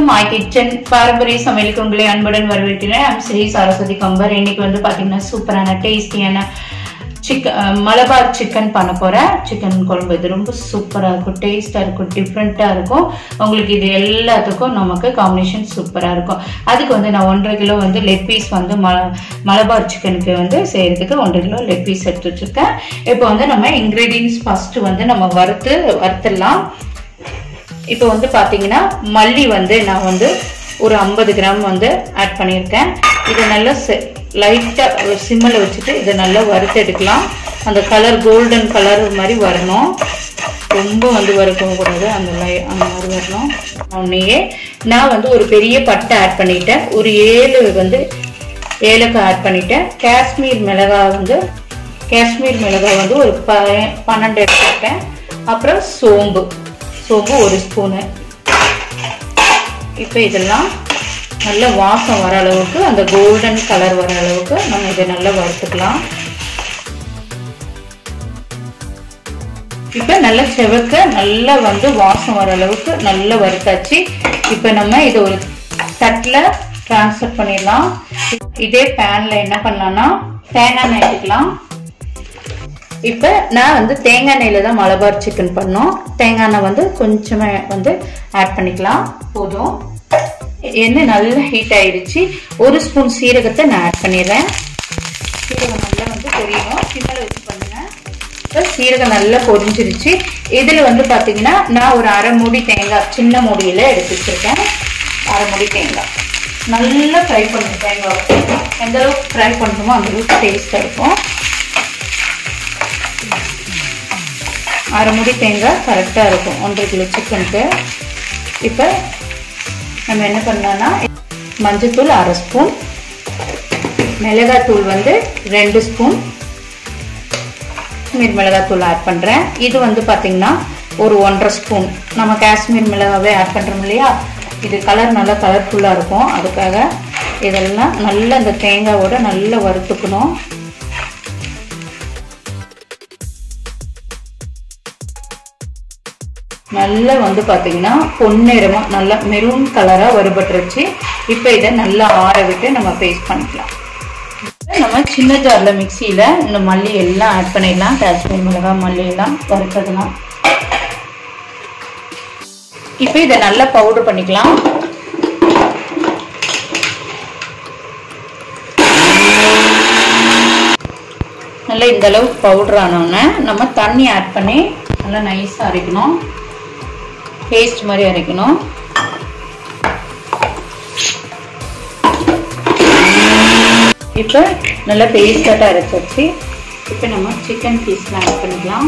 my kitchen பாரம்பரிய சமையலுக்கு உங்களை அன்புடன் வரவேற்கிறேன் ஐம் ஸ்ரீ சரஸ்வதி கம்பர் இன்னைக்கு வந்து பாத்தீங்கன்னா சூப்பரான டேஸ்டியான சிக்கன் மலபார் சிக்கன் பண்ண போறேன் சிக்கன் குழம்பு இது ரொம்ப சூப்பரா இருக்கும் டேஸ்டா இருக்கும் டிஃப்ரெண்டா இருக்கும் உங்களுக்கு இது எல்லாத்துக்கும் நமக்கு காம்பினேஷன் சூப்பரா இருக்கும் அதுக்கு வந்து நான் ஒன்றரை கிலோ வந்து லெக் பீஸ் வந்து ம மலபார் சிக்கனுக்கு வந்து செய்யறதுக்கு ஒன்றரை கிலோ லெக் பீஸ் எடுத்து வச்சிருக்கேன் இப்போ வந்து நம்ம இன்கிரீடியன்ஸ் ஃபர்ஸ்ட் வந்து நம்ம வறுத்து வறுத்துடலாம் இப்போ வந்து பார்த்தீங்கன்னா மல்லி வந்து நான் வந்து ஒரு ஐம்பது கிராம் வந்து ஆட் பண்ணியிருக்கேன் இதை நல்லா லைட்டாக சிம்மில் வச்சுட்டு இதை நல்லா வறுத்து எடுக்கலாம் அந்த கலர் கோல்டன் கலர் மாதிரி வரணும் ரொம்ப வந்து வறுக்கவும் கூடாது அந்த லை அந்த மாதிரி வரணும் உடனேயே நான் வந்து ஒரு பெரிய பட்டை ஆட் பண்ணிட்டேன் ஒரு ஏழு வந்து ஏலக்காய் ஆட் பண்ணிட்டேன் காஷ்மீர் மிளகாய் வந்து காஷ்மீர் மிளகாய் வந்து ஒரு ப பன்னெண்டு எடுத்துக்கிட்டேன் அப்புறம் சோம்பு சோம்பு ஒரு ஸ்பூனு இப்போ இதெல்லாம் நல்ல வாசம் வர அளவுக்கு அந்த கோல்டன் கலர் வர அளவுக்கு நம்ம இதை நல்லா வறுத்துக்கலாம் இப்போ நல்லா செவக்க நல்லா வந்து வாசம் வர அளவுக்கு நல்லா வறுத்தாச்சு இப்போ நம்ம இதை ஒரு தட்டில் ட்ரான்ஸ்ஃபர் பண்ணிடலாம் இதே பேனில் என்ன பண்ணலாம்னா தேங்காய் எண்ணெய் எடுத்துக்கலாம் இப்போ நான் வந்து தேங்காய் எண்ணெயில் தான் மலபார் சிக்கன் பண்ணோம் தேங்காய் எண்ணெய் வந்து கொஞ்சமாக வந்து ஆட் பண்ணிக்கலாம் போதும் எண்ணெய் நல்லா ஹீட் ஆயிடுச்சு ஒரு ஸ்பூன் சீரகத்தை நான் ஆட் பண்ணிடுறேன் சீரகம் நல்லா வந்து பொரியணும் சிம்மில் வச்சு பண்ணுங்க இப்போ சீரகம் நல்லா பொரிஞ்சிருச்சு இதில் வந்து பார்த்தீங்கன்னா நான் ஒரு அரை மூடி தேங்காய் சின்ன மூடியில் எடுத்து வச்சிருக்கேன் அரை மூடி தேங்காய் நல்லா ஃப்ரை பண்ணணும் தேங்காய் எந்த அளவுக்கு ஃப்ரை பண்ணணுமோ அந்த அளவுக்கு டேஸ்ட்டாக இருக்கும் அரை முடி தேங்காய் கரெக்டாக இருக்கும் ஒன்றரை கிலோ சிக்கனுக்கு இப்போ நம்ம என்ன பண்ணலாம்னா மஞ்சத்தூள் அரை ஸ்பூன் மிளகாத்தூள் வந்து ரெண்டு ஸ்பூன் காஷ்மீர் மிளகாத்தூள் ஆட் பண்ணுறேன் இது வந்து பார்த்திங்கன்னா ஒரு ஒன்றரை ஸ்பூன் நம்ம காஷ்மீர் மிளகாவே ஆட் பண்ணுறோம் இல்லையா இது கலர் நல்லா கலர்ஃபுல்லாக இருக்கும் அதுக்காக இதெல்லாம் நல்லா இந்த தேங்காவோட நல்லா வறுத்துக்கணும் நல்லா வந்து பார்த்தீங்கன்னா பொன்னிறமாக நல்லா மெரூன் கலராக வறுபட்டுருச்சு இப்போ இதை நல்லா ஆற விட்டு நம்ம பேஸ்ட் பண்ணிக்கலாம் நம்ம சின்ன ஜாரில் மிக்சியில் இந்த மல்லி எல்லாம் ஆட் பண்ணிடலாம் காஷ்மீர் மிளகாய் மல்லி எல்லாம் வறுத்ததுலாம் இப்போ இதை நல்லா பவுடர் பண்ணிக்கலாம் நல்லா இந்த அளவுக்கு பவுடர் ஆனோடனே நம்ம தண்ணி ஆட் பண்ணி நல்லா நைஸாக அரைக்கணும் பேஸ்ட் மாதிரி அரைக்கணும் இப்போ நல்லா பேஸ்டாக அரைச்சாச்சு இப்போ நம்ம சிக்கன் பீஸ்லாம் ஆட் பண்ணிக்கலாம்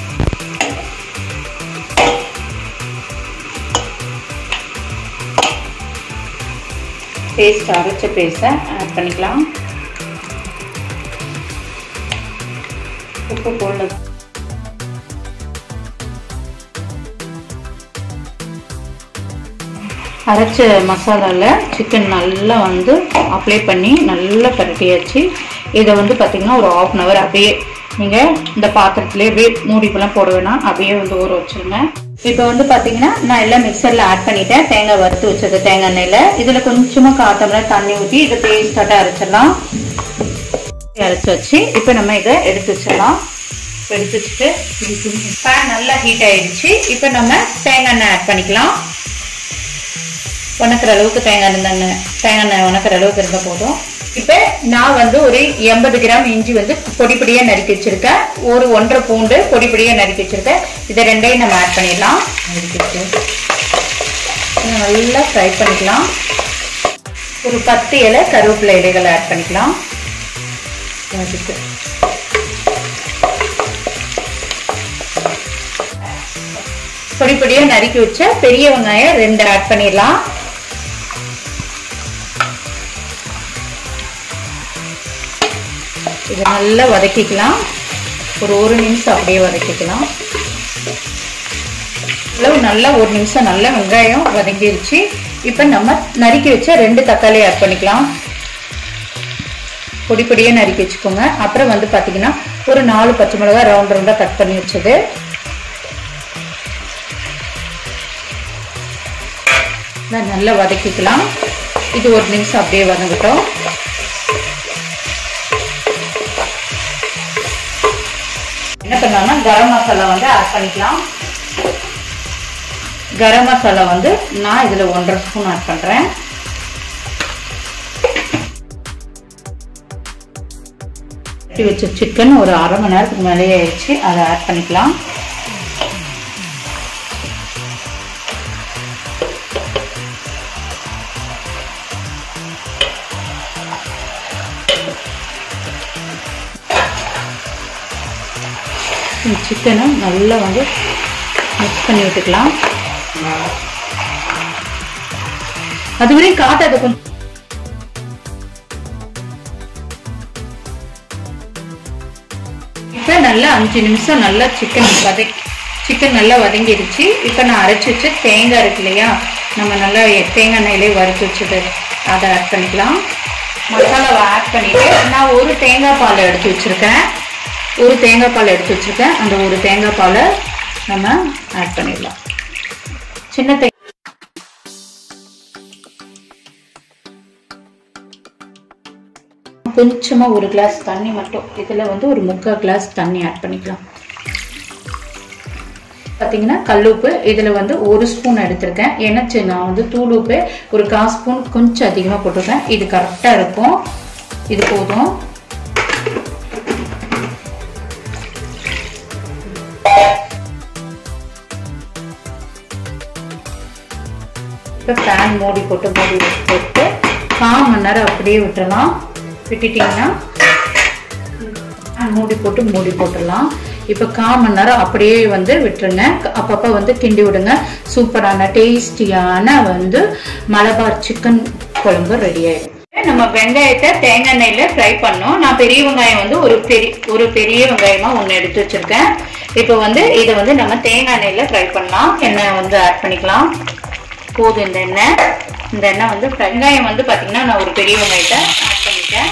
பேஸ்ட் அரைச்ச பேஸ்ட்டை ஆட் பண்ணிக்கலாம் உப்பு போடலாம் அரைச்ச மசாலாவில் சிக்கன் நல்லா வந்து அப்ளை பண்ணி நல்லா பரட்டியாச்சு இதை வந்து பார்த்திங்கன்னா ஒரு ஆஃப் அன் ஹவர் அப்படியே நீங்கள் இந்த பாத்திரத்துலேயே அப்படியே மூடிப்பெல்லாம் போட வேணாம் அப்படியே வந்து ஊற வச்சுருங்க இப்போ வந்து பார்த்தீங்கன்னா நான் எல்லாம் மிக்சரில் ஆட் பண்ணிட்டேன் தேங்காய் வறுத்து வச்சது தேங்காய் எண்ணெயில் இதில் கொஞ்சமாக காத்தமில் தண்ணி ஊற்றி இதை பேஸ்டாக அரைச்சிடலாம் அரைச்சி வச்சு இப்போ நம்ம இதை எடுத்து வச்சிடலாம் எடுத்து வச்சுட்டு பேன் நல்லா ஹீட் ஆயிடுச்சு இப்போ நம்ம தேங்காய் எண்ணெய் ஆட் பண்ணிக்கலாம் உணக்கிற அளவுக்கு தேங்காய் எண்ணெய் தேங்காய் எண்ணெய் உணக்கிற அளவுக்கு இருந்தால் போதும் இப்போ நான் வந்து ஒரு எண்பது கிராம் இஞ்சி வந்து பொடி பொடியாக நறுக்கி வச்சிருக்கேன் ஒரு ஒன்றரை பூண்டு பொடி பொடியாக நறுக்கி வச்சிருக்கேன் இதை ரெண்டையும் நம்ம ஆட் பண்ணிடலாம் நல்லா ஃப்ரை பண்ணிக்கலாம் ஒரு பத்து இலை கருவேப்பிலை இலைகளை ஆட் பண்ணிக்கலாம் அதுக்கு பொடி பொடியாக நறுக்கி வச்ச பெரிய வெங்காயம் ரெண்டு ஆட் பண்ணிடலாம் இதை நல்லா வதக்கிக்கலாம் ஒரு ஒரு நிமிஷம் அப்படியே வதக்கிக்கலாம் அளவு நல்லா ஒரு நிமிஷம் நல்லா வெங்காயம் வதங்கிருச்சு இப்போ நம்ம நறுக்கி வச்ச ரெண்டு தக்காளி ஆட் பண்ணிக்கலாம் பொடி பொடியாக நறுக்கி வச்சுக்கோங்க அப்புறம் வந்து பார்த்தீங்கன்னா ஒரு நாலு பச்சை மிளகாய் ரவுண்ட் ரவுண்டாக கட் பண்ணி வச்சது நல்லா வதக்கிக்கலாம் இது ஒரு நிமிஷம் அப்படியே வதங்கட்டும் என்ன பண்ணலாம்னா கரம் மசாலா வந்து ஆட் பண்ணிக்கலாம் கரம் மசாலா வந்து நான் இதில் ஒன்றரை ஸ்பூன் ஆட் பண்ணுறேன் கட்டி வச்ச சிக்கன் ஒரு அரை மணி நேரத்துக்கு மேலேயே ஆயிடுச்சு அதை ஆட் பண்ணிக்கலாம் சிக்கனை நல்லா வந்து மிக்ஸ் பண்ணி விட்டுக்கலாம் அதுவரையும் காட்டாத கொஞ்சம் இப்போ நல்லா அஞ்சு நிமிஷம் நல்லா சிக்கன் வதக்கி சிக்கன் நல்லா வதங்கிடுச்சு இப்போ நான் அரைச்சி வச்ச தேங்காய் இருக்கு இல்லையா நம்ம நல்லா தேங்காய் எண்ணெயிலே வறுத்து வச்சது அதை ஆட் பண்ணிக்கலாம் மசாலாவை ஆட் பண்ணிட்டு நான் ஒரு தேங்காய் பால் எடுத்து வச்சிருக்கேன் ஒரு தேங்காய் பால் எடுத்து வச்சிருக்கேன் அந்த ஒரு தேங்காய் பாலை நம்ம ஆட் பண்ணிடலாம் சின்ன தே கொஞ்சமா ஒரு கிளாஸ் தண்ணி மட்டும் இதுல வந்து ஒரு முக்கால் கிளாஸ் தண்ணி ஆட் பண்ணிக்கலாம் பார்த்தீங்கன்னா கல்லுப்பு இதில் வந்து ஒரு ஸ்பூன் எடுத்திருக்கேன் ஏன்னா சரி, நான் வந்து தூள் உப்பு ஒரு கால் ஸ்பூன் கொஞ்சம் அதிகமாக போட்டிருக்கேன் இது கரெக்டாக இருக்கும் இது போதும் இப்போ பேன் மூடி போட்டு மூடி போட்டு கால் மணி நேரம் அப்படியே விட்டுறலாம் விட்டுட்டிங்கன்னா மூடி போட்டு மூடி போட்டுடலாம் இப்போ கால் மணி நேரம் அப்படியே வந்து விட்டுருங்க அப்பப்போ வந்து கிண்டி விடுங்க சூப்பரான டேஸ்டியான வந்து மலபார் சிக்கன் குழம்பு ரெடி ஆயிடும் நம்ம வெங்காயத்தை தேங்காய் எண்ணெயில ஃப்ரை பண்ணோம் நான் பெரிய வெங்காயம் வந்து ஒரு பெரிய ஒரு பெரிய வெங்காயமா ஒன்று எடுத்து வச்சிருக்கேன் இப்போ வந்து இதை வந்து நம்ம தேங்காய் எண்ணெயில ஃப்ரை பண்ணலாம் எண்ணெய் வந்து ஆட் பண்ணிக்கலாம் போதும் இந்த எண்ணெய் இந்த எண்ணெய் வந்து வெங்காயம் வந்து பார்த்தீங்கன்னா நான் ஒரு பெரிய வெங்காயத்தை ஆட் பண்ணிட்டேன்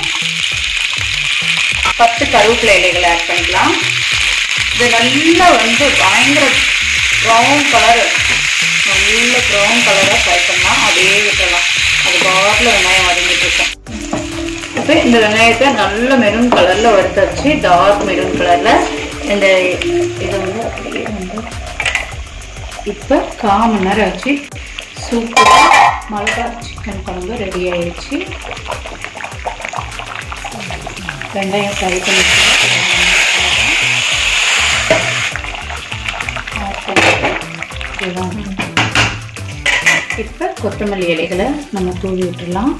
பத்து கருவேப்பிலை இலைகளை ஆட் பண்ணிக்கலாம் இது நல்லா வந்து பயங்கர ப்ரௌன் கலர் நல்ல ப்ரௌன் கலராக ஃப்ரை பண்ணலாம் அப்படியே விட்டுறலாம் அது பாட்டில் வெங்காயம் வதங்கிட்டு இருக்கும் இப்போ இந்த வெங்காயத்தை நல்ல மெரூன் கலரில் வறுத்தாச்சு டார்க் மெரூன் கலரில் இந்த இது வந்து அப்படியே வந்து இப்போ கால் மணி நேரம் ஆச்சு சூப்பராக மலபார் சிக்கன் குழம்பு ரெடி ஆயிடுச்சு வெங்காயம் ஃப்ரை பண்ணி இப்போ கொத்தமல்லி இலைகளை நம்ம தூவி விட்டுடலாம்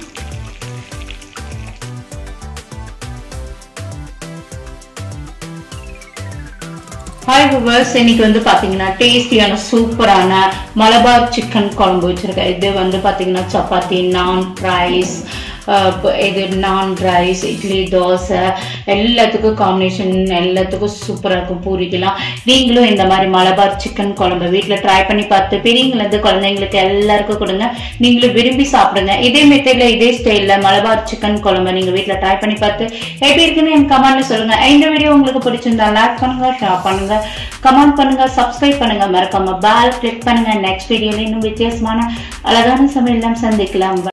ஹாய் விவர்ஸ் இன்னைக்கு வந்து பாத்தீங்கன்னா டேஸ்டியான சூப்பரான மலபார் சிக்கன் குழம்பு வச்சிருக்கேன் இது வந்து பாத்தீங்கன்னா சப்பாத்தி நான் ரைஸ் இது நான் ரைஸ் இட்லி தோசை எல்லாத்துக்கும் காம்பினேஷன் எல்லாத்துக்கும் சூப்பராக இருக்கும் பூரிக்கலாம் நீங்களும் இந்த மாதிரி மலபார் சிக்கன் குழம்பு வீட்டில் ட்ரை பண்ணி பார்த்து பெரியவங்கலேருந்து குழந்தைங்களுக்கு எல்லாருக்கும் கொடுங்க நீங்களும் விரும்பி சாப்பிடுங்க இதே மெத்தடில் இதே ஸ்டைலில் மலபார் சிக்கன் குழம்பு நீங்கள் வீட்டில் ட்ரை பண்ணி பார்த்து எப்படி இருக்குன்னு என் கமெண்ட்ல சொல்லுங்க இந்த வீடியோ உங்களுக்கு பிடிச்சிருந்தா லைக் பண்ணுங்க ஷேர் பண்ணுங்க கமெண்ட் பண்ணுங்க சப்ஸ்கிரைப் பண்ணுங்க மறக்காம பெல் கிளிக் பண்ணுங்க நெக்ஸ்ட் வீடியோல இன்னும் வித்தியாசமான அழகான சமையல் சந்திக்கலாம்